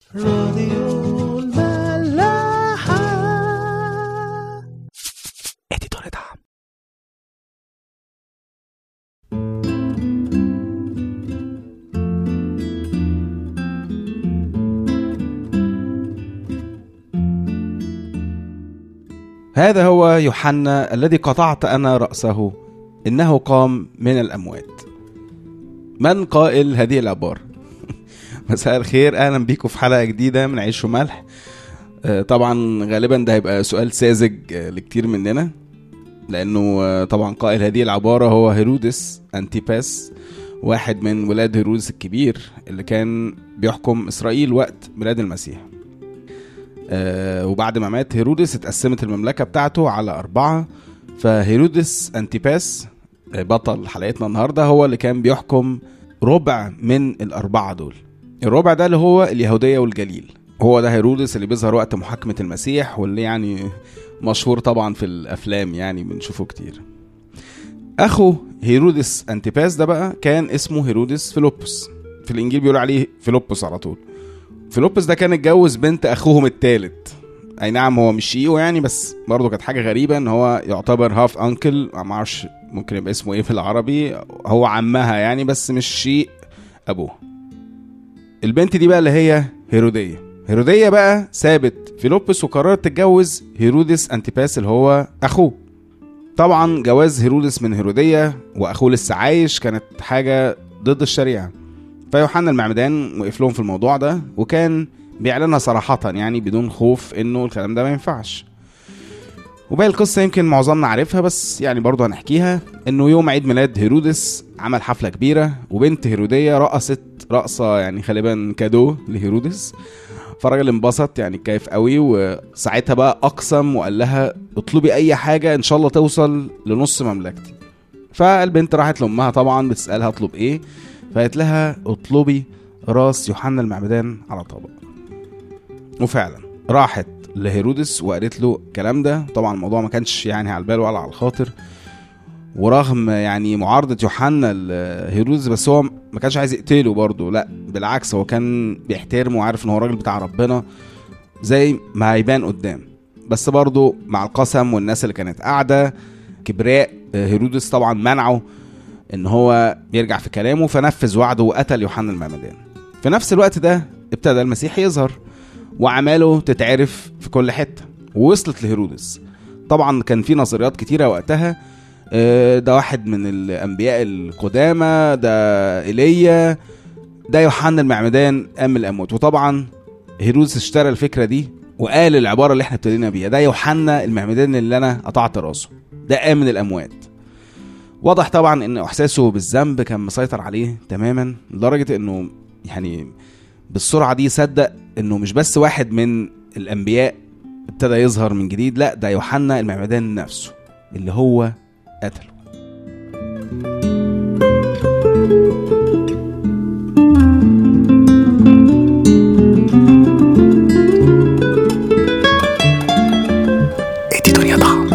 راديو الملاحة اديتور دعم هذا هو يوحنا الذي قطعت انا راسه انه قام من الاموات من قائل هذه العباره مساء الخير اهلا بيكم في حلقه جديده من عيش وملح آه، طبعا غالبا ده هيبقى سؤال ساذج آه، لكتير مننا لانه آه، طبعا قائل هذه العباره هو هيرودس انتيباس واحد من ولاد هيرودس الكبير اللي كان بيحكم اسرائيل وقت ميلاد المسيح آه، وبعد ما مات هيرودس اتقسمت المملكه بتاعته على اربعه فهيرودس انتيباس آه، بطل حلقتنا النهارده هو اللي كان بيحكم ربع من الاربعه دول الربع ده اللي هو اليهوديه والجليل هو ده هيرودس اللي بيظهر وقت محاكمه المسيح واللي يعني مشهور طبعا في الافلام يعني بنشوفه كتير اخو هيرودس انتيباس ده بقى كان اسمه هيرودس فيلوبوس في الانجيل بيقول عليه فيلوبوس على طول فيلوبوس ده كان اتجوز بنت اخوهم التالت اي نعم هو مش شقيقه يعني بس برضه كانت حاجه غريبه ان هو يعتبر هاف انكل ما اعرفش ممكن يبقى اسمه ايه في العربي هو عمها يعني بس مش شيء ابوه البنت دي بقى اللي هي هيروديه هيروديه بقى سابت فيلوبوس وقررت تتجوز هيرودس انتيباس اللي هو اخوه طبعا جواز هيرودس من هيروديه واخوه لسه عايش كانت حاجه ضد الشريعه فيوحنا المعمدان وقف لهم في الموضوع ده وكان بيعلنها صراحة يعني بدون خوف انه الكلام ده ما ينفعش وباقي القصة يمكن معظمنا عارفها بس يعني برضه هنحكيها انه يوم عيد ميلاد هيرودس عمل حفلة كبيرة وبنت هيرودية رقصت رقصة يعني غالبا كادو لهيرودس فالراجل انبسط يعني كيف قوي وساعتها بقى اقسم وقال لها اطلبي اي حاجة ان شاء الله توصل لنص مملكتي فالبنت راحت لامها طبعا بتسالها اطلب ايه فقالت لها اطلبي راس يوحنا المعمدان على طبق وفعلا راحت لهيرودس وقالت له الكلام ده طبعا الموضوع ما كانش يعني على البال ولا على الخاطر ورغم يعني معارضة يوحنا لهيرودس بس هو ما كانش عايز يقتله برضه لا بالعكس هو كان بيحترمه وعارف ان هو راجل بتاع ربنا زي ما هيبان قدام بس برضه مع القسم والناس اللي كانت قاعدة كبراء هيرودس طبعا منعه ان هو يرجع في كلامه فنفذ وعده وقتل يوحنا المعمدان في نفس الوقت ده ابتدى المسيح يظهر وعماله تتعرف في كل حته ووصلت لهيرودس طبعا كان في نظريات كتيره وقتها آه، ده واحد من الانبياء القدامى ده ايليا ده يوحنا المعمدان قام من الاموات وطبعا هيرودس اشترى الفكره دي وقال العباره اللي احنا ابتدينا بيها ده يوحنا المعمدان اللي انا قطعت راسه ده قام من الاموات واضح طبعا ان احساسه بالذنب كان مسيطر عليه تماما لدرجه انه يعني بالسرعه دي صدق انه مش بس واحد من الانبياء ابتدى يظهر من جديد لا ده يوحنا المعمدان نفسه اللي هو قتله اديتور دعم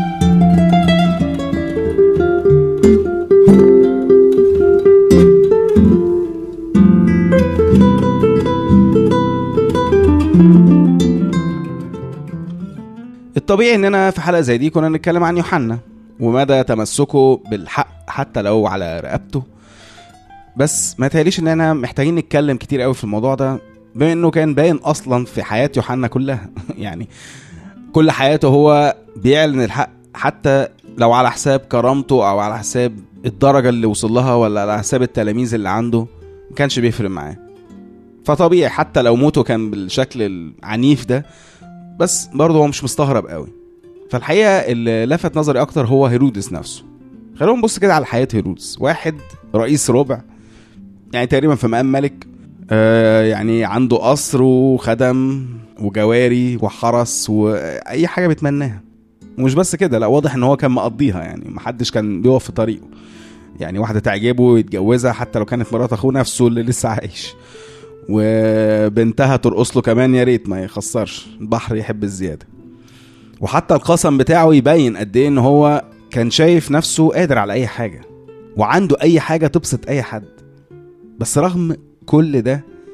الطبيعي اننا في حلقه زي دي كنا نتكلم عن يوحنا ومدى تمسكه بالحق حتى لو على رقبته بس ما تهيأليش اننا محتاجين نتكلم كتير قوي في الموضوع ده بما انه كان باين اصلا في حياه يوحنا كلها يعني كل حياته هو بيعلن الحق حتى لو على حساب كرامته او على حساب الدرجه اللي وصل لها ولا على حساب التلاميذ اللي عنده ما كانش بيفرق معاه فطبيعي حتى لو موته كان بالشكل العنيف ده بس برضه هو مش مستغرب قوي فالحقيقه اللي لفت نظري اكتر هو هيرودس نفسه خلونا نبص كده على حياه هيرودس واحد رئيس ربع يعني تقريبا في مقام ملك آه يعني عنده قصر وخدم وجواري وحرس واي حاجه بيتمناها ومش بس كده لا واضح ان هو كان مقضيها يعني محدش كان بيقف في طريقه يعني واحده تعجبه يتجوزها حتى لو كانت مرات اخوه نفسه اللي لسه عايش وبنتها ترقص له كمان يا ريت ما يخسرش البحر يحب الزياده وحتى القسم بتاعه يبين قد ايه ان هو كان شايف نفسه قادر على اي حاجه وعنده اي حاجه تبسط اي حد بس رغم كل ده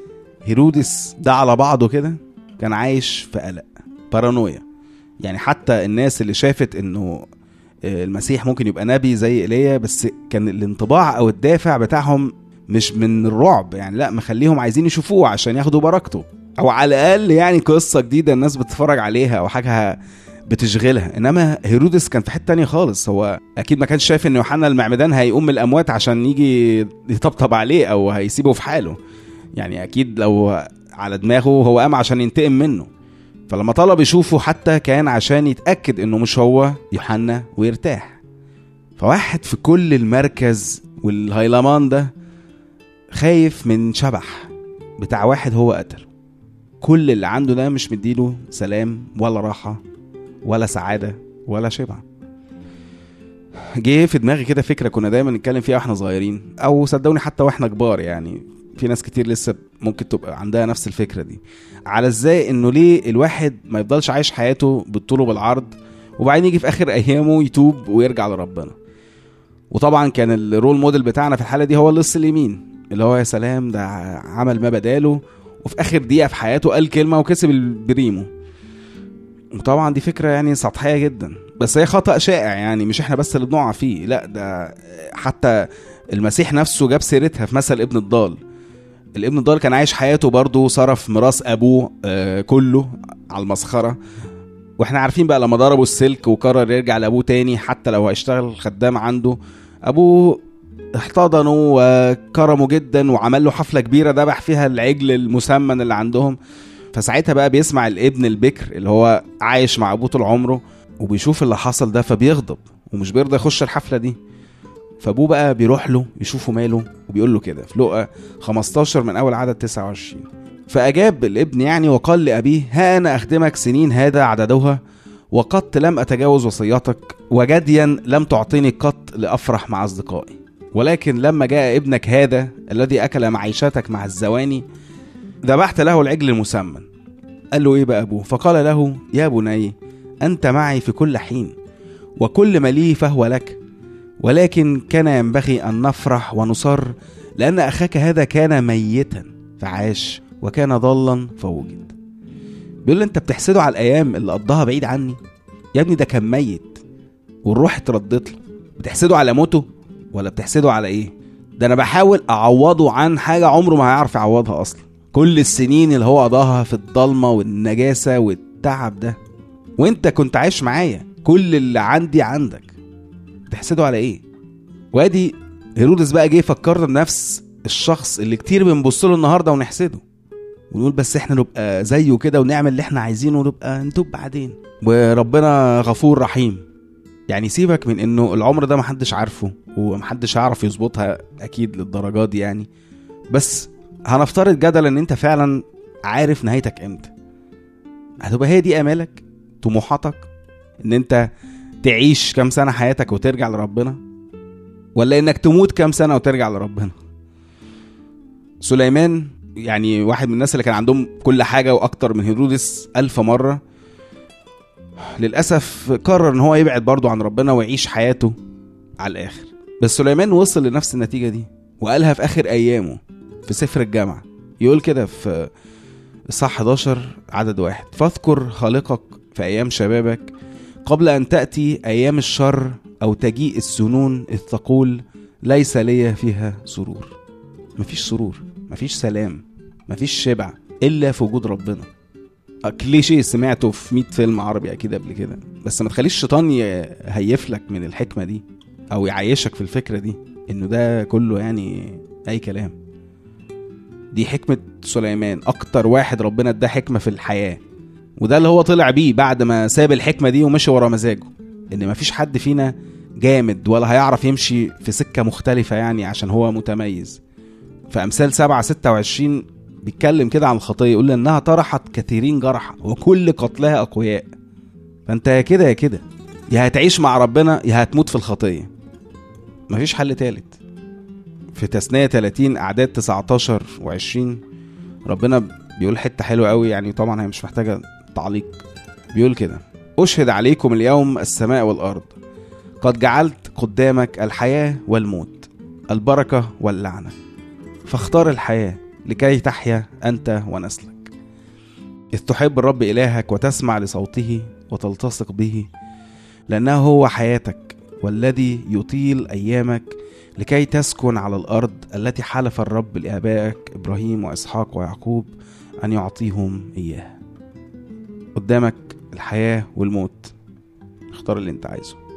هيرودس ده على بعضه كده كان عايش في قلق بارانويا يعني حتى الناس اللي شافت انه آه، المسيح ممكن يبقى نبي زي ايليا بس كان الانطباع او الدافع بتاعهم مش من الرعب يعني لا مخليهم عايزين يشوفوه عشان ياخدوا بركته او على الاقل يعني قصه جديده الناس بتتفرج عليها او حاجه بتشغلها انما هيرودس كان في حته تانية خالص هو اكيد ما كانش شايف ان يوحنا المعمدان هيقوم من الاموات عشان يجي يطبطب عليه او هيسيبه في حاله يعني اكيد لو على دماغه هو قام عشان ينتقم منه فلما طلب يشوفه حتى كان عشان يتاكد انه مش هو يوحنا ويرتاح فواحد في كل المركز والهيلمان ده خايف من شبح بتاع واحد هو قتله كل اللي عنده ده مش مديله سلام ولا راحة ولا سعادة ولا شبع جه في دماغي كده فكرة كنا دايما نتكلم فيها واحنا صغيرين او صدقوني حتى واحنا كبار يعني في ناس كتير لسه ممكن تبقى عندها نفس الفكرة دي على ازاي انه ليه الواحد ما يفضلش عايش حياته بالطول وبالعرض وبعدين يجي في اخر ايامه يتوب ويرجع لربنا وطبعا كان الرول موديل بتاعنا في الحالة دي هو اللص اليمين اللي هو يا سلام ده عمل ما بداله وفي اخر دقيقه في حياته قال كلمه وكسب البريمو وطبعا دي فكره يعني سطحيه جدا بس هي خطا شائع يعني مش احنا بس اللي بنقع فيه لا ده حتى المسيح نفسه جاب سيرتها في مثل ابن الضال الابن الضال كان عايش حياته برضه صرف ميراث ابوه آه كله على المسخره واحنا عارفين بقى لما ضربوا السلك وقرر يرجع لابوه تاني حتى لو هيشتغل خدام عنده ابوه احتضنه وكرمه جدا وعمل له حفله كبيره ذبح فيها العجل المسمن اللي عندهم فساعتها بقى بيسمع الابن البكر اللي هو عايش مع ابوه طول عمره وبيشوف اللي حصل ده فبيغضب ومش بيرضى يخش الحفله دي فابوه بقى بيروح له يشوفه ماله وبيقول له كده في لقا 15 من اول عدد 29 فاجاب الابن يعني وقال لابيه ها انا اخدمك سنين هذا عددها وقد لم اتجاوز وصيتك وجديا لم تعطيني قط لافرح مع اصدقائي ولكن لما جاء ابنك هذا الذي اكل معيشتك مع الزواني ذبحت له العجل المسمن قال له ايه بقى ابوه فقال له يا بني انت معي في كل حين وكل ما لي فهو لك ولكن كان ينبغي ان نفرح ونصر لان اخاك هذا كان ميتا فعاش وكان ضالا فوجد بيقول له انت بتحسده على الايام اللي قضاها بعيد عني يا ابني ده كان ميت والروح اتردت له بتحسده على موته ولا بتحسده على ايه ده انا بحاول اعوضه عن حاجه عمره ما هيعرف يعوضها اصلا كل السنين اللي هو قضاها في الضلمه والنجاسه والتعب ده وانت كنت عايش معايا كل اللي عندي عندك بتحسده على ايه وادي هيرودس بقى جه يفكرنا بنفس الشخص اللي كتير بنبص له النهارده ونحسده ونقول بس احنا نبقى زيه كده ونعمل اللي احنا عايزينه ونبقى نتوب بعدين وربنا غفور رحيم يعني سيبك من انه العمر ده محدش عارفه ومحدش هيعرف يظبطها اكيد للدرجات دي يعني بس هنفترض جدلا ان انت فعلا عارف نهايتك امتى هتبقى هي دي امالك طموحاتك ان انت تعيش كام سنه حياتك وترجع لربنا ولا انك تموت كام سنه وترجع لربنا سليمان يعني واحد من الناس اللي كان عندهم كل حاجه واكتر من هيرودس ألف مره للاسف قرر ان هو يبعد برضه عن ربنا ويعيش حياته على الاخر بس سليمان وصل لنفس النتيجه دي وقالها في اخر ايامه في سفر الجامعه يقول كده في الصح 11 عدد واحد فاذكر خالقك في ايام شبابك قبل ان تاتي ايام الشر او تجيء السنون اذ تقول ليس لي فيها سرور مفيش سرور مفيش سلام مفيش شبع الا في وجود ربنا كليشيه سمعته في 100 فيلم عربي اكيد قبل كده بس ما تخليش الشيطان يهيفلك من الحكمه دي او يعيشك في الفكره دي انه ده كله يعني اي كلام دي حكمه سليمان اكتر واحد ربنا اداه حكمه في الحياه وده اللي هو طلع بيه بعد ما ساب الحكمه دي ومشي ورا مزاجه ان مفيش حد فينا جامد ولا هيعرف يمشي في سكه مختلفه يعني عشان هو متميز في امثال 7 26 بيتكلم كده عن الخطيه يقول انها طرحت كثيرين جرحا وكل قتلها اقوياء فانت يا كده يا كده يا هتعيش مع ربنا يا هتموت في الخطيه مفيش حل تالت في تثنية 30 أعداد 19 و20 ربنا بيقول حتة حلوة قوي يعني طبعا هي مش محتاجة تعليق بيقول كده أشهد عليكم اليوم السماء والأرض قد جعلت قدامك الحياة والموت البركة واللعنة فاختار الحياة لكي تحيا أنت ونسلك إذ تحب الرب إلهك وتسمع لصوته وتلتصق به لأنه هو حياتك والذي يطيل أيامك لكي تسكن على الأرض التي حلف الرب لآبائك إبراهيم وإسحاق ويعقوب أن يعطيهم إياها قدامك الحياة والموت اختار اللي انت عايزه